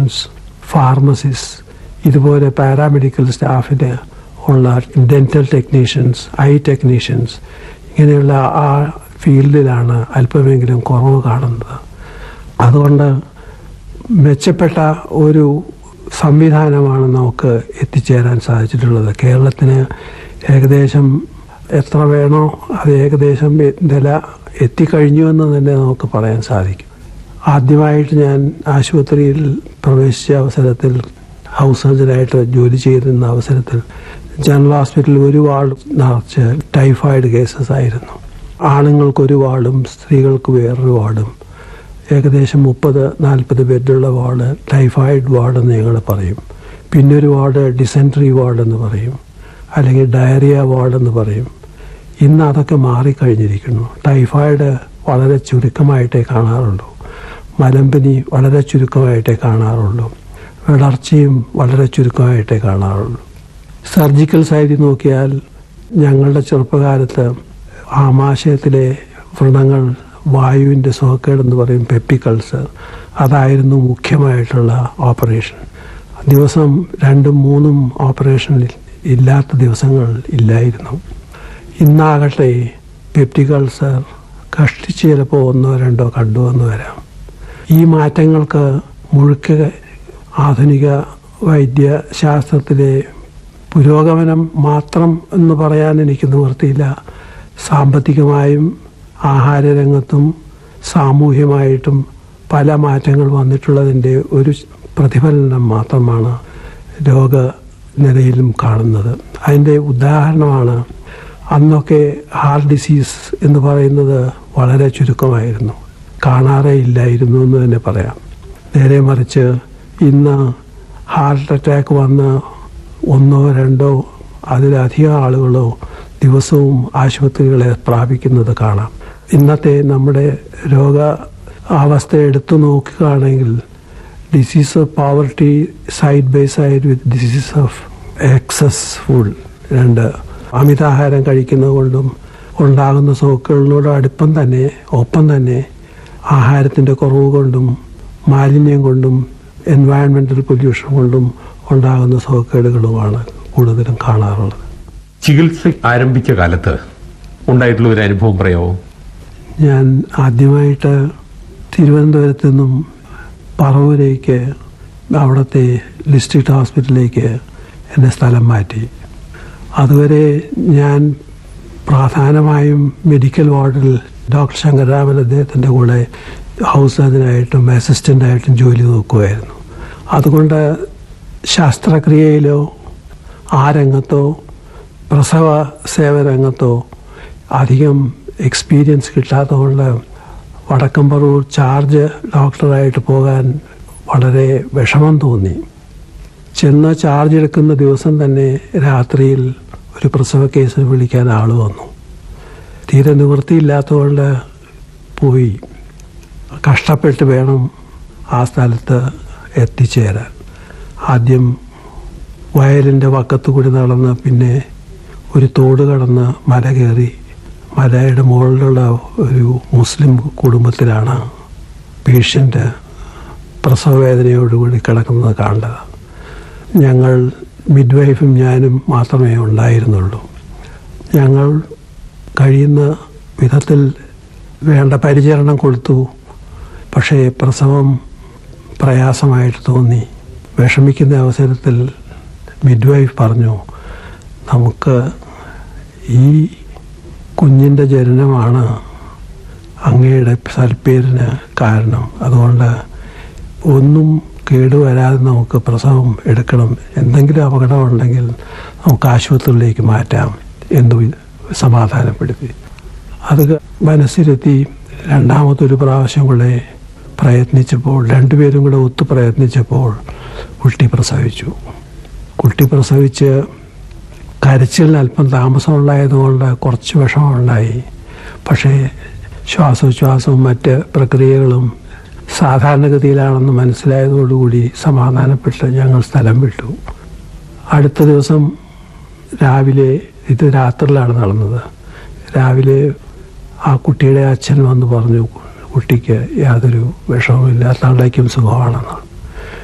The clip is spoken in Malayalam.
സർജൻസ് ഫാർമസിസ്റ്റ് ഇതുപോലെ പാരാമെഡിക്കൽ സ്റ്റാഫിന് ഉള്ള ഡെന്റൽ ടെക്നീഷ്യൻസ് ഐ ടെക്നീഷ്യൻസ് ഇങ്ങനെയുള്ള ആ ഫീൽഡിലാണ് അല്പമെങ്കിലും കുറവ് കാണുന്നത് അതുകൊണ്ട് മെച്ചപ്പെട്ട ഒരു സംവിധാനമാണ് നമുക്ക് എത്തിച്ചേരാൻ സാധിച്ചിട്ടുള്ളത് കേരളത്തിന് ഏകദേശം എത്ര വേണോ അത് ഏകദേശം നില എത്തിക്കഴിഞ്ഞു എന്ന് തന്നെ നമുക്ക് പറയാൻ സാധിക്കും ആദ്യമായിട്ട് ഞാൻ ആശുപത്രിയിൽ പ്രവേശിച്ച അവസരത്തിൽ ഹൗസ് സർജനായിട്ട് ജോലി ചെയ്തിരുന്ന അവസരത്തിൽ ജനറൽ ഹോസ്പിറ്റലിൽ ഒരു വാർഡ് നിറച്ച് ടൈഫോയിഡ് കേസസ് ആയിരുന്നു ആണുങ്ങൾക്ക് ഒരു വാർഡും സ്ത്രീകൾക്ക് വേറൊരു വാർഡും ഏകദേശം മുപ്പത് നാൽപ്പത് ബെഡുള്ള വാർഡ് ടൈഫോയിഡ് വാർഡ് എന്ന് ഞങ്ങൾ പറയും പിന്നെ ഒരു വാർഡ് ഡിസെൻട്രി വാർഡ് എന്ന് പറയും അല്ലെങ്കിൽ ഡയറിയ വാർഡ് എന്ന് പറയും ഇന്ന് അതൊക്കെ മാറിക്കഴിഞ്ഞിരിക്കുന്നു ടൈഫോയിഡ് വളരെ ചുരുക്കമായിട്ടേ കാണാറുള്ളൂ മലമ്പനി വളരെ ചുരുക്കമായിട്ടേ കാണാറുള്ളൂ വിളർച്ചയും വളരെ ചുരുക്കമായിട്ടേ കാണാറുള്ളൂ സർജിക്കൽ സൈഡിൽ നോക്കിയാൽ ഞങ്ങളുടെ ചെറുപ്പകാലത്ത് ആമാശയത്തിലെ വ്രണങ്ങൾ വായുവിൻ്റെ സുഖക്കേടെന്ന് പറയും പെപ്പിക്കൾസർ അതായിരുന്നു മുഖ്യമായിട്ടുള്ള ഓപ്പറേഷൻ ദിവസം രണ്ടും മൂന്നും ഓപ്പറേഷനിൽ ഇല്ലാത്ത ദിവസങ്ങൾ ഇല്ലായിരുന്നു ഇന്നാകട്ടെ പെപ്റ്റിക്കൾസർ കഷ്ടിച്ച് ചിലപ്പോൾ ഒന്നോ രണ്ടോ കണ്ടുവന്ന് വരാം ഈ മാറ്റങ്ങൾക്ക് മുഴുക്ക ആധുനിക വൈദ്യശാസ്ത്രത്തിലെ പുരോഗമനം മാത്രം എന്ന് പറയാൻ എനിക്ക് നിവൃത്തിയില്ല സാമ്പത്തികമായും ആഹാരരംഗത്തും സാമൂഹ്യമായിട്ടും പല മാറ്റങ്ങൾ വന്നിട്ടുള്ളതിൻ്റെ ഒരു പ്രതിഫലനം മാത്രമാണ് രോഗനിലയിലും കാണുന്നത് അതിൻ്റെ ഉദാഹരണമാണ് അന്നൊക്കെ ഹാർട്ട് ഡിസീസ് എന്ന് പറയുന്നത് വളരെ ചുരുക്കമായിരുന്നു കാണാറേ ഇല്ലായിരുന്നു എന്ന് തന്നെ പറയാം നേരെ മറിച്ച് ഇന്ന് ഹാർട്ട് അറ്റാക്ക് വന്ന് ഒന്നോ രണ്ടോ അതിലധികം ആളുകളോ ദിവസവും ആശുപത്രികളെ പ്രാപിക്കുന്നത് കാണാം ഇന്നത്തെ നമ്മുടെ രോഗ അവസ്ഥ എടുത്തു നോക്കുകയാണെങ്കിൽ disease of poverty side by side with disease of excess food രണ്ട് അമിതാഹാരം കഴിക്കുന്നത് കൊണ്ടും ഉണ്ടാകുന്ന സോക്കുകളിനോട് അടുപ്പം തന്നെ ഒപ്പം തന്നെ ആഹാരത്തിൻ്റെ കുറവ് കൊണ്ടും മാലിന്യം കൊണ്ടും എൻവയൺമെന്റൽ പൊല്യൂഷൻ കൊണ്ടും ഉണ്ടാകുന്ന സുഖക്കേടുകളുമാണ് കൂടുതലും കാണാറുള്ളത് ചികിത്സ ആരംഭിച്ച കാലത്ത് ഉണ്ടായിട്ടുള്ള ഒരു അനുഭവം പറയാമോ ഞാൻ ആദ്യമായിട്ട് തിരുവനന്തപുരത്ത് നിന്നും പറവൂരേക്ക് അവിടുത്തെ ഡിസ്ട്രിക്ട് ഹോസ്പിറ്റലിലേക്ക് എന്നെ സ്ഥലം മാറ്റി അതുവരെ ഞാൻ പ്രധാനമായും മെഡിക്കൽ വാർഡിൽ ഡോക്ടർ ശങ്കരരാമൻ അദ്ദേഹത്തിൻ്റെ കൂടെ ഹൗസ് സർജനായിട്ടും അസിസ്റ്റൻ്റായിട്ടും ജോലി നോക്കുമായിരുന്നു അതുകൊണ്ട് ശസ്ത്രക്രിയയിലോ ആ രംഗത്തോ പ്രസവ സേവരംഗത്തോ അധികം എക്സ്പീരിയൻസ് കിട്ടാത്തതുകൊണ്ട് വടക്കമ്പറൂർ ചാർജ് ഡോക്ടറായിട്ട് പോകാൻ വളരെ വിഷമം തോന്നി ചെന്ന് ചാർജ് എടുക്കുന്ന ദിവസം തന്നെ രാത്രിയിൽ ഒരു പ്രസവ കേസ് വിളിക്കാൻ ആൾ വന്നു തീരെ നിവൃത്തിയില്ലാത്തതുകൊണ്ട് പോയി കഷ്ടപ്പെട്ട് വേണം ആ സ്ഥലത്ത് എത്തിച്ചേരാൻ ആദ്യം വയലിൻ്റെ വക്കത്ത് കൂടി നടന്ന് പിന്നെ ഒരു തോട് കടന്ന് മല കയറി മലയുടെ മുകളിലുള്ള ഒരു മുസ്ലിം കുടുംബത്തിലാണ് പേഷ്യൻ്റ് പ്രസവവേദനയോടുകൂടി കിടക്കുന്നത് കണ്ടത് ഞങ്ങൾ മിഡ്വൈഫും ഞാനും മാത്രമേ ഉണ്ടായിരുന്നുള്ളൂ ഞങ്ങൾ കഴിയുന്ന വിധത്തിൽ വേണ്ട പരിചരണം കൊടുത്തു പക്ഷേ പ്രസവം പ്രയാസമായിട്ട് തോന്നി വിഷമിക്കുന്ന അവസരത്തിൽ മിഡ്വൈഫ് പറഞ്ഞു നമുക്ക് ഈ കുഞ്ഞിൻ്റെ ജനനമാണ് അങ്ങയുടെ സൽപ്പേരിന് കാരണം അതുകൊണ്ട് ഒന്നും കേടുവരാതെ നമുക്ക് പ്രസവം എടുക്കണം എന്തെങ്കിലും അപകടമുണ്ടെങ്കിൽ നമുക്ക് ആശുപത്രിയിലേക്ക് മാറ്റാം എന്ന് സമാധാനപ്പെടുത്തി അത് മനസ്സിലെത്തി രണ്ടാമതൊരു പ്രാവശ്യം കൂടെ പ്രയത്നിച്ചപ്പോൾ രണ്ടുപേരും കൂടെ ഒത്തു പ്രയത്നിച്ചപ്പോൾ കുട്ടി പ്രസവിച്ചു കുട്ടി പ്രസവിച്ച് കരച്ചിലിന് അല്പം താമസമുണ്ടായതുകൊണ്ട് കുറച്ച് വിഷമമുണ്ടായി പക്ഷേ ശ്വാസോച്ഛ്വാസവും മറ്റ് പ്രക്രിയകളും സാധാരണഗതിയിലാണെന്ന് മനസ്സിലായതോടുകൂടി സമാധാനപ്പെട്ട് ഞങ്ങൾ സ്ഥലം വിട്ടു അടുത്ത ദിവസം രാവിലെ ഇത് രാത്രിയിലാണ് നടന്നത് രാവിലെ ആ കുട്ടിയുടെ അച്ഛൻ വന്ന് പറഞ്ഞു കുട്ടിക്ക് യാതൊരു വിഷമവുമില്ല തള്ളയ്ക്കും സുഖമാണെന്ന്